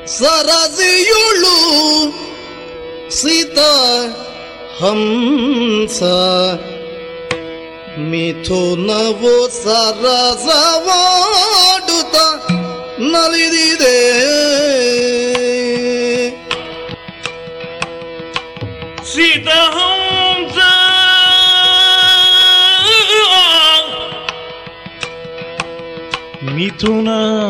ಸರಸಿಯುಳು ಸೀತ ಹಂಸ ಮಿಥುನವು ಸರಸವಾಡುತ್ತ ನಲಿದಿದೆ ಸಿದ್ಧಹಂಸ ಮಿಥುನ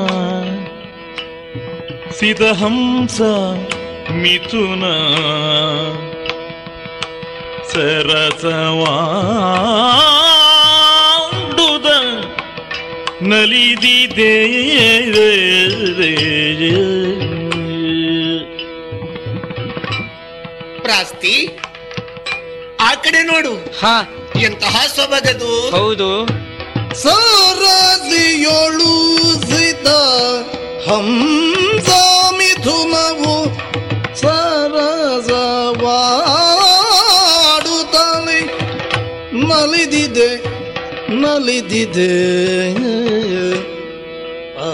ಸಿದ್ಧಹಂಸ ಮಿಥುನ ಸರಸವಾಡುದ ನಲಿದಿದೆ ಪ್ರಾಸ್ತಿ ಆ ಕಡೆ ನೋಡು ಹಾ ಎಂತಹ ಸೊಬಗದು ಹೌದು ಸರಸಿಯೊಳು ಸೀತ ಹಂಸ ಮಿಥುನವು ಸರಸವಾಡುತ್ತಲೇ ನಲಿದಿದೆ ನಲಿದಿದೆ ಆ,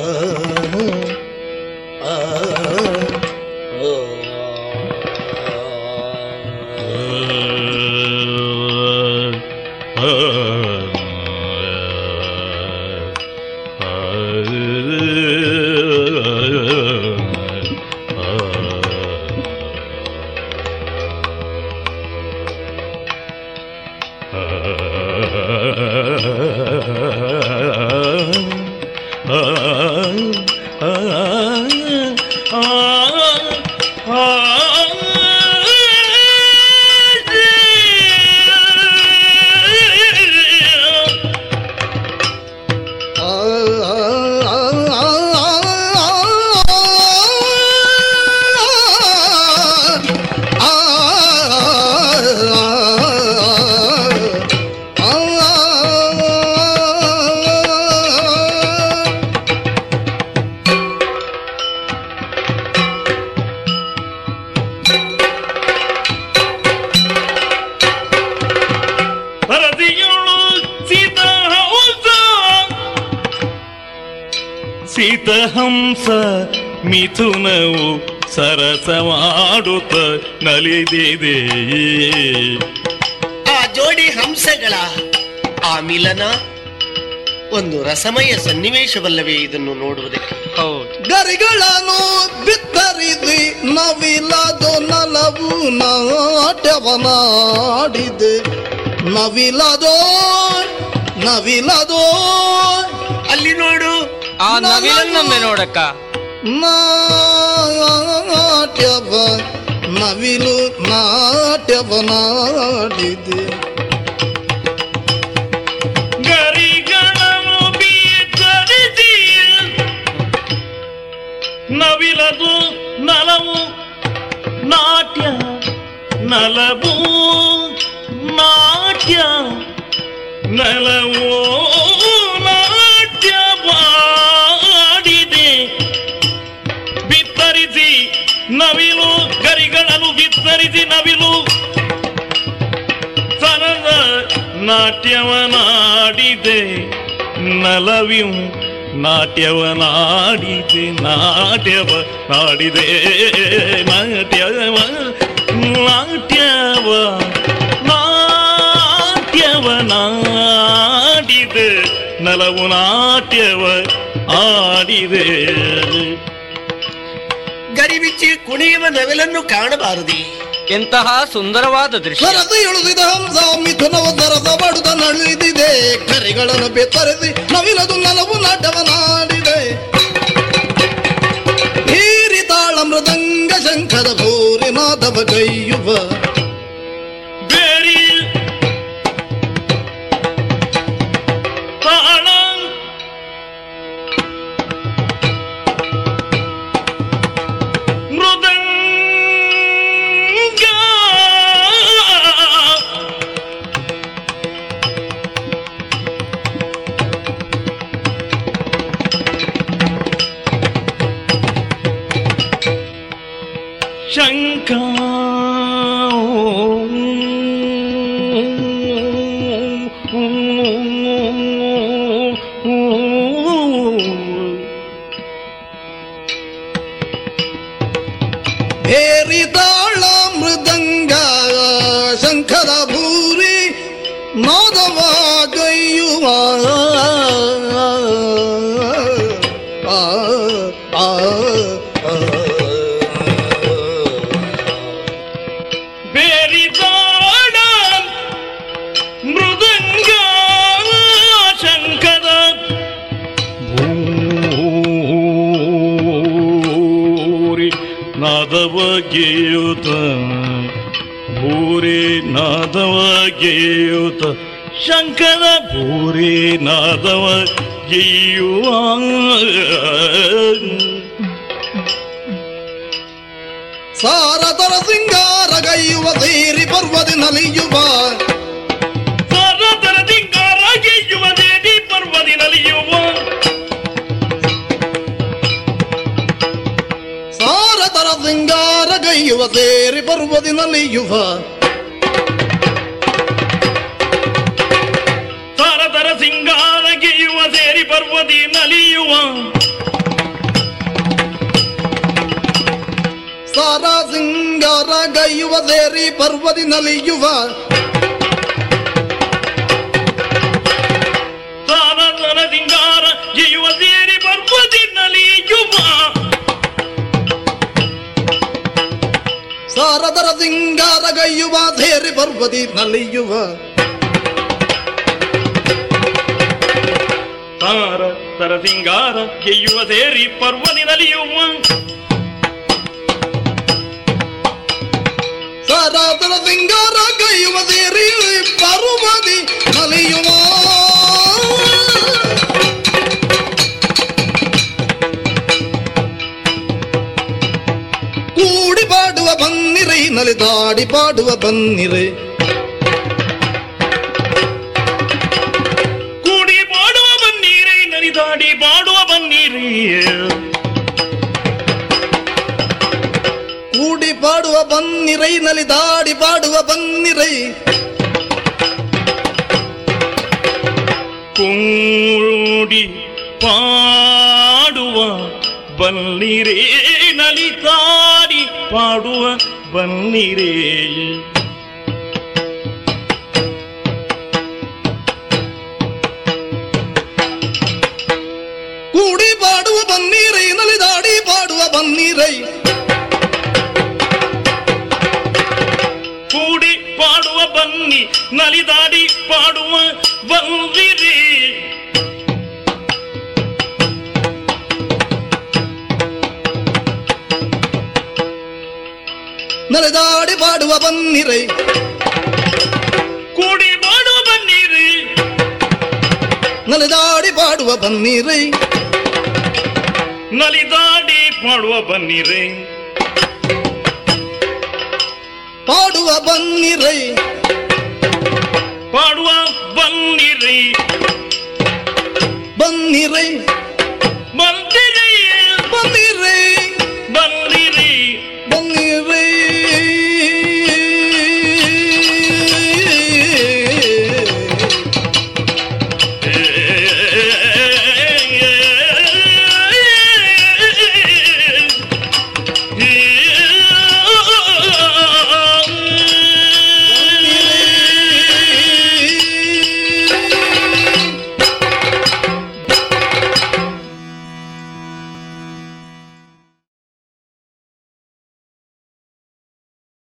ಆ, ಆ, ಆ, ಆ, ಪರದಿಯೋಳು ಸೀತಾಹಂಸ ಸೀತಹಂಸ ಮಿಥುನವು ಸರಸವಾಡುತ್ತ ನಲಿದಿದೆ ಆ ಜೋಡಿ ಹಂಸಗಳ ಆ ಮಿಲನ ಒಂದು ರಸಮಯ ಸನ್ನಿವೇಶವಲ್ಲವೇ ಇದನ್ನು ನೋಡುವುದಕ್ಕೆ ಹೌದು ಗರಿಗಳನ್ನು ಬಿತ್ತರಿದಿ ನವಿಲದು ನಲವು ನಾಟ್ಯವನಾಡಿದೆ ನವಿಲದೋ ನವಿಲದೋ ಅಲ್ಲಿ ನೋಡು ಆ ನವಿಲನ್ನೊಮ್ಮೆ ನೋಡಕ್ಕ ನಾಟ್ಯವ ನವಿಲು ನಾಟ್ಯವನಾಡಿದೆ ಗರಿಗಳನ್ನು ಬೀತರಿಸಿ ನವಿಲದು ನಲವು ನಾಟ್ಯ ನಲವು ನಾಟ್ಯ ನಲವೋ ನಾಟ್ಯ ಮಾಡಿದೆ ಬಿತ್ತರಿಸಿ ನವಿಲು ಗರಿಗಳನ್ನು ಬಿತ್ತರಿಸಿ ನವಿಲು ಸರದ ನಾಟ್ಯವನಾಡಿದೆ ನಲವಿಯು ನಾಟ್ಯವನಾಡಿದೆ ನಾಟ್ಯವ ನಾಡಿದೆ ನಾಟ್ಯವ ನಾಟ್ಯವ ನಾಟ್ಯವ ನಾಡಿದೆ ನಲವು ನಾಟ್ಯವ ಆಡಿದೆ ಗರಿಬಿಚ್ಚಿ ಕುಣಿಯುವ ನವಿಲನ್ನು ಕಾಣಬಾರದಿ ಎಂತಹ ಸುಂದರವಾದ ದೃಶ್ಯ ಸರಸ ಇಳಿದಿದ ಹಂಸ ಮಿಥುನವ ಸರಸ ಬಡುದ ನಳಿದಿದೆ ಕರಿಗಳನ್ನು ಬೆತ್ತರಿಸಿ ನವಿಲದು ನಲವು ನಾಟವನಾಡಿದೆ ಹೀರಿ ತಾಳ ಮೃದಂಗ ಶಂಕರ ಭೂರಿ ನಾದವ ಕೈಯುವ ಬೇರಿ ತಾಳ ಮೃದಂಗ ಶಂಕ ಬೇರಿ ತಾಳ ಮೃದಂಗ ಶಂಖದ ಭೂರಿ ನಾದವ ಗೈಯುವ ಆ, ಆ, ಆ. ಬೇರಿದಾಡ ಮೃದಂಗ ಶಂಕರ ಭೂರಿ ನಾದವ ಗೇಯುತ ಭೂರಿ ನಾದವ ಗೇಯುತ ಶಂಕರ ಭೂರಿ ನಾದವ ಗೇಯುವ ಸಾರದರ ಸಿಂಗಾರ ಗೈಯುವ ಸೇರಿ ಪರ್ವದಿ ನಲಿಯುವ ಸರದರ ದಿಂಗಾರ ಗೆಯ್ಯುವ ದೇವಿ ಪರ್ವದಿ ನಲಿಯುವ ಸಾರದರ ಸಿಂಗಾರ ಗೈಯುವ ಸೇರಿ ಪರ್ವದಿ ನಲಿಯುವ ಸರದರ ಸಿಂಗಾರ ಗೆಯ್ಯುವ ಸೇರಿ ಪರ್ವದಿ ನಲಿಯುವ ಸಾರ ಸಿಂಗಾರ ಗೈಯುವ ಸೇರಿ ಪರ್ವದಿ ನಲಿಯುವ ಸರದರ ಸಿಂಗಾರ ಗೆಯ್ಯುವ ಸೇರಿ ಪರ್ವದಿ ನಲಿಯುವ ಸಾರದರ ಸಿಂಗಾರ ಗೈಯುವ ಸೇರಿ ಪರ್ವದಿ ನಲಿಯುವ ತಾರ ತರ ಸಿಂಗಾರ ಗೆಯ್ಯುವ ಸೇರಿ ಪರ್ವದಿ ನಲಿಯುವ ಸಾರದರ ಸಿಂಗಾರ ಗೈಯುವ ಸೇರಿ ಪರ್ವದಿ ನಲಿಯುವ ಕೂಡಿ ಪಾಡುವ ಬನ್ನಿರೈ ನಲಿದಾಡಿ ಪಾಡುವ ಬನ್ನಿರೈ ಕೂಡಿ ಮಾಡುವ ಬನ್ನೀರೇ ನರಿದಾಡಿ ಬಾಡುವ ಬನ್ನೀರೇ ಕೂಡಿ ಪಾಡುವ ಬನ್ನಿರೈ ನಲಿದಾಡಿ ಪಾಡುವ ಬನ್ನಿರೈ ಕೂಡಿ ಪಾಡುವ ಬನ್ನಿರೇ ನಲಿತಾಡಿ ಪಾಡುವ ಬನ್ನಿರೇ ಕೂಡಿ ಪಾಡುವ ಬನ್ನಿರೈ ನಲಿದಾಡಿ ಪಾಡುವ ಬನ್ನಿರೈ ಕೂಡಿ ಪಾಡುವ ಬನ್ನಿ ನಲಿದಾಡಿ ಪಾಡುವ ಬನ್ನಿರೇ ನಲಿದಾಡಿ ಪಾಡುವ ಬನ್ನಿರೈ ಕೂಡಿ ಮಾಡುವ ಬನ್ನಿರೇ ನಲಿದಾಡಿ ಪಾಡುವ ಬನ್ನಿರೈ ನಲಿದಾಡಿ ಮಾಡುವ ಬನ್ನಿರೇ ಪಾಡುವ ಬನ್ನಿರೈ ಪಾಡುವ ಬನ್ನಿರೇ ಬನ್ನಿರೈ